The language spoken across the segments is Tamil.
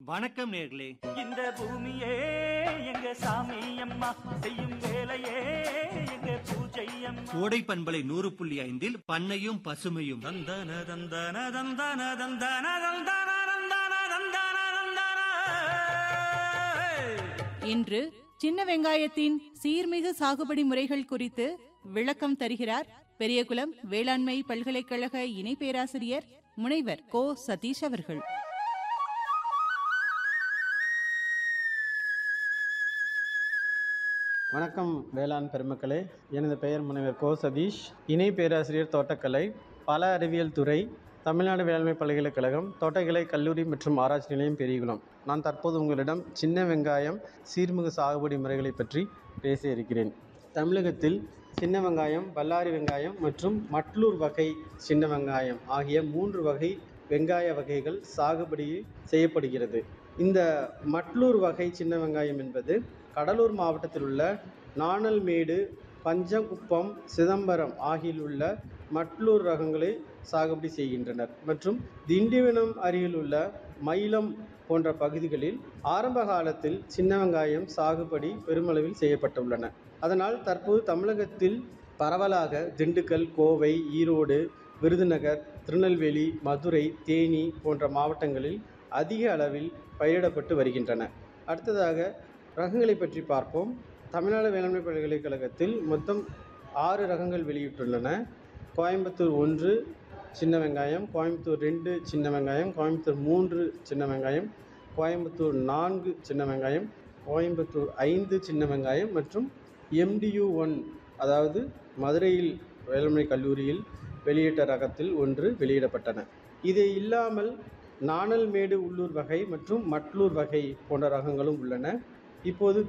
வணக்கம் நேர்களே இந்த பூமியே எங்க சாமி அம்மா செய்யும் வேலையே எங்க பூஜை அம்மா கோடை பண்பலை நூறு புள்ளி ஐந்தில் பண்ணையும் பசுமையும் தந்தன தந்தன தந்தன தந்தன தந்தன தந்தன தந்தன தந்தன இன்று சின்ன வெங்காயத்தின் சீர்மிகு சாகுபடி முறைகள் குறித்து விளக்கம் தருகிறார் பெரியகுளம் வேளாண்மை பல்கலைக்கழக இணை பேராசிரியர் முனைவர் கோ சதீஷ் அவர்கள் வணக்கம் வேளாண் பெருமக்களே எனது பெயர் முனைவர் கோ சதீஷ் இணை பேராசிரியர் தோட்டக்கலை பல அறிவியல் துறை தமிழ்நாடு வேளாண்மை பல்கலைக்கழகம் தோட்டக்கலை கல்லூரி மற்றும் ஆராய்ச்சி நிலையம் பெரியகுளம் நான் தற்போது உங்களிடம் சின்ன வெங்காயம் சீர்மிகு சாகுபடி முறைகளை பற்றி பேச இருக்கிறேன் தமிழகத்தில் சின்ன வெங்காயம் பல்லாரி வெங்காயம் மற்றும் மட்லூர் வகை சின்ன வெங்காயம் ஆகிய மூன்று வகை வெங்காய வகைகள் சாகுபடி செய்யப்படுகிறது இந்த மட்லூர் வகை சின்ன வெங்காயம் என்பது கடலூர் மாவட்டத்தில் உள்ள நாணல்மேடு பஞ்சகுப்பம் சிதம்பரம் ஆகியில் உள்ள மட்லூர் ரகங்களை சாகுபடி செய்கின்றனர் மற்றும் திண்டிவனம் அருகில் உள்ள மயிலம் போன்ற பகுதிகளில் ஆரம்ப காலத்தில் சின்ன வெங்காயம் சாகுபடி பெருமளவில் செய்யப்பட்டுள்ளன அதனால் தற்போது தமிழகத்தில் பரவலாக திண்டுக்கல் கோவை ஈரோடு விருதுநகர் திருநெல்வேலி மதுரை தேனி போன்ற மாவட்டங்களில் அதிக அளவில் பயிரிடப்பட்டு வருகின்றன அடுத்ததாக ரகங்களை பற்றி பார்ப்போம் தமிழ்நாடு வேளாண்மை பல்கலைக்கழகத்தில் மொத்தம் ஆறு ரகங்கள் வெளியிட்டுள்ளன கோயம்புத்தூர் ஒன்று சின்ன வெங்காயம் கோயம்புத்தூர் ரெண்டு சின்ன வெங்காயம் கோயம்புத்தூர் மூன்று சின்ன வெங்காயம் கோயம்புத்தூர் நான்கு சின்ன வெங்காயம் கோயம்புத்தூர் ஐந்து சின்ன வெங்காயம் மற்றும் எம்டியு ஒன் அதாவது மதுரையில் வேளாண்மை கல்லூரியில் வெளியிட்ட ரகத்தில் ஒன்று வெளியிடப்பட்டன இது இல்லாமல் நாணல்மேடு உள்ளூர் வகை மற்றும் மட்லூர் வகை போன்ற ரகங்களும் உள்ளன இப்போது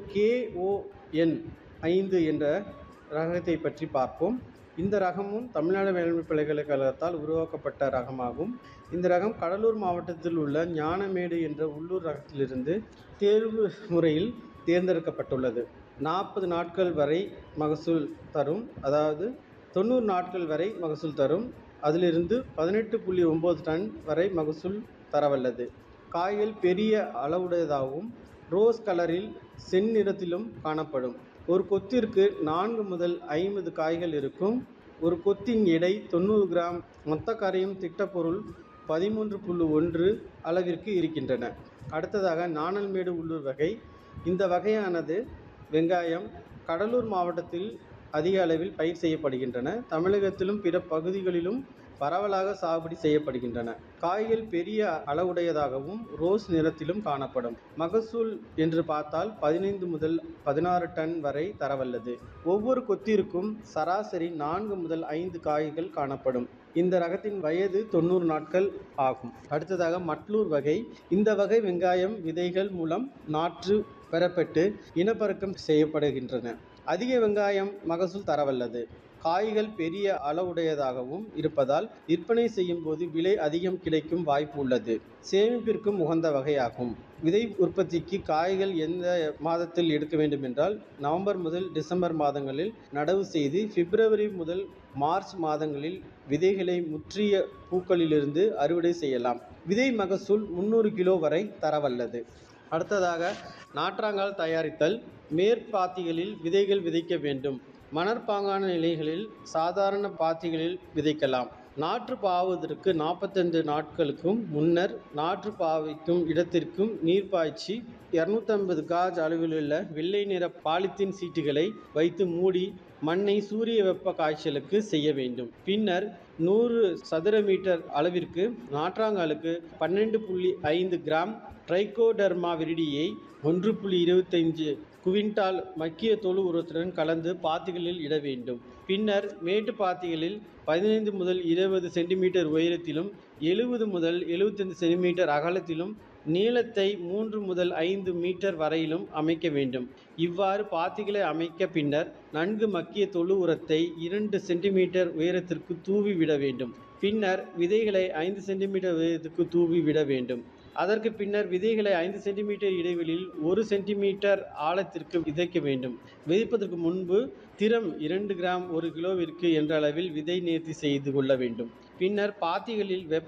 கேஓஎன் ஐந்து என்ற ரகத்தை பற்றி பார்ப்போம் இந்த ரகமும் தமிழ்நாடு வேளாண்மை பல்கலைக்கழகத்தால் உருவாக்கப்பட்ட ரகமாகும் இந்த ரகம் கடலூர் மாவட்டத்தில் உள்ள ஞானமேடு என்ற உள்ளூர் ரகத்திலிருந்து தேர்வு முறையில் தேர்ந்தெடுக்கப்பட்டுள்ளது நாற்பது நாட்கள் வரை மகசூல் தரும் அதாவது தொண்ணூறு நாட்கள் வரை மகசூல் தரும் அதிலிருந்து பதினெட்டு புள்ளி ஒம்பது டன் வரை மகசூல் தரவல்லது காய்கள் பெரிய அளவுடையதாகவும் ரோஸ் கலரில் செந்நிறத்திலும் காணப்படும் ஒரு கொத்திற்கு நான்கு முதல் ஐம்பது காய்கள் இருக்கும் ஒரு கொத்தின் எடை தொண்ணூறு கிராம் மொத்த கரையும் திட்டப்பொருள் பதிமூன்று புள்ளி ஒன்று அளவிற்கு இருக்கின்றன அடுத்ததாக நாணல்மேடு உள்ளூர் வகை இந்த வகையானது வெங்காயம் கடலூர் மாவட்டத்தில் அதிக அளவில் பயிர் செய்யப்படுகின்றன தமிழகத்திலும் பிற பகுதிகளிலும் பரவலாக சாகுபடி செய்யப்படுகின்றன காய்கள் பெரிய அளவுடையதாகவும் ரோஸ் நிறத்திலும் காணப்படும் மகசூல் என்று பார்த்தால் பதினைந்து முதல் பதினாறு டன் வரை தரவல்லது ஒவ்வொரு கொத்திற்கும் சராசரி நான்கு முதல் ஐந்து காய்கள் காணப்படும் இந்த ரகத்தின் வயது தொண்ணூறு நாட்கள் ஆகும் அடுத்ததாக மட்லூர் வகை இந்த வகை வெங்காயம் விதைகள் மூலம் நாற்று பெறப்பட்டு இனப்பெருக்கம் செய்யப்படுகின்றன அதிக வெங்காயம் மகசூல் தரவல்லது காய்கள் பெரிய அளவுடையதாகவும் இருப்பதால் விற்பனை செய்யும் போது விலை அதிகம் கிடைக்கும் வாய்ப்பு உள்ளது சேமிப்பிற்கும் உகந்த வகையாகும் விதை உற்பத்திக்கு காய்கள் எந்த மாதத்தில் எடுக்க வேண்டும் என்றால் நவம்பர் முதல் டிசம்பர் மாதங்களில் நடவு செய்து பிப்ரவரி முதல் மார்ச் மாதங்களில் விதைகளை முற்றிய பூக்களிலிருந்து அறுவடை செய்யலாம் விதை மகசூல் முந்நூறு கிலோ வரை தரவல்லது அடுத்ததாக நாற்றாங்கால் தயாரித்தல் மேற்பாத்திகளில் விதைகள் விதைக்க வேண்டும் மணற்பாங்கான நிலைகளில் சாதாரண பாத்திகளில் விதைக்கலாம் நாற்று பாவுவதற்கு நாற்பத்தைந்து நாட்களுக்கும் முன்னர் நாற்று பாவிக்கும் இடத்திற்கும் நீர் பாய்ச்சி இரநூத்தம்பது காஜ் அளவிலுள்ள வெள்ளை நிற பாலித்தீன் சீட்டுகளை வைத்து மூடி மண்ணை சூரிய வெப்ப காய்ச்சலுக்கு செய்ய வேண்டும் பின்னர் நூறு சதுர மீட்டர் அளவிற்கு நாற்றாங்காலுக்கு பன்னெண்டு புள்ளி ஐந்து கிராம் ட்ரைகோடர்மா விரிடியை ஒன்று புள்ளி இருபத்தைந்து குவிண்டால் மக்கிய தொழு உரத்துடன் கலந்து பாத்திகளில் இட வேண்டும் பின்னர் மேட்டு பாத்திகளில் பதினைந்து முதல் இருபது சென்டிமீட்டர் உயரத்திலும் எழுபது முதல் எழுபத்தைந்து சென்டிமீட்டர் அகலத்திலும் நீளத்தை மூன்று முதல் ஐந்து மீட்டர் வரையிலும் அமைக்க வேண்டும் இவ்வாறு பாத்திகளை அமைக்க பின்னர் நன்கு மக்கிய தொழு உரத்தை இரண்டு சென்டிமீட்டர் உயரத்திற்கு தூவி விட வேண்டும் பின்னர் விதைகளை ஐந்து சென்டிமீட்டர் உயரத்துக்கு தூவி விட வேண்டும் அதற்கு பின்னர் விதைகளை ஐந்து சென்டிமீட்டர் இடைவெளியில் ஒரு சென்டிமீட்டர் ஆழத்திற்கு விதைக்க வேண்டும் விதைப்பதற்கு முன்பு திரம் இரண்டு கிராம் ஒரு கிலோவிற்கு என்ற அளவில் விதை நேர்த்தி செய்து கொள்ள வேண்டும் பின்னர் பாத்திகளில் வெப்ப